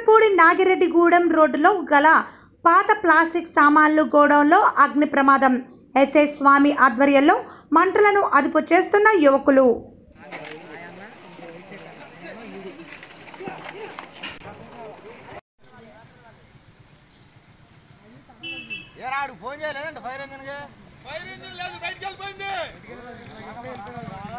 చింతలపూడి నాగిరెడ్డిగూడెం రోడ్డులో గల పాత ప్లాస్టిక్ సామాన్లు గోడౌన్లో అగ్ని ప్రమాదం ఎస్ఐ స్వామి ఆధ్వర్యంలో మంటలను అదుపు చేస్తున్న యువకులు ఏరాడు ఫోన్ చేయలేదండి ఫైర్ ఇంజిన్ ఫైర్ ఇంజిన్ లేదు బయటికి వెళ్ళిపోయింది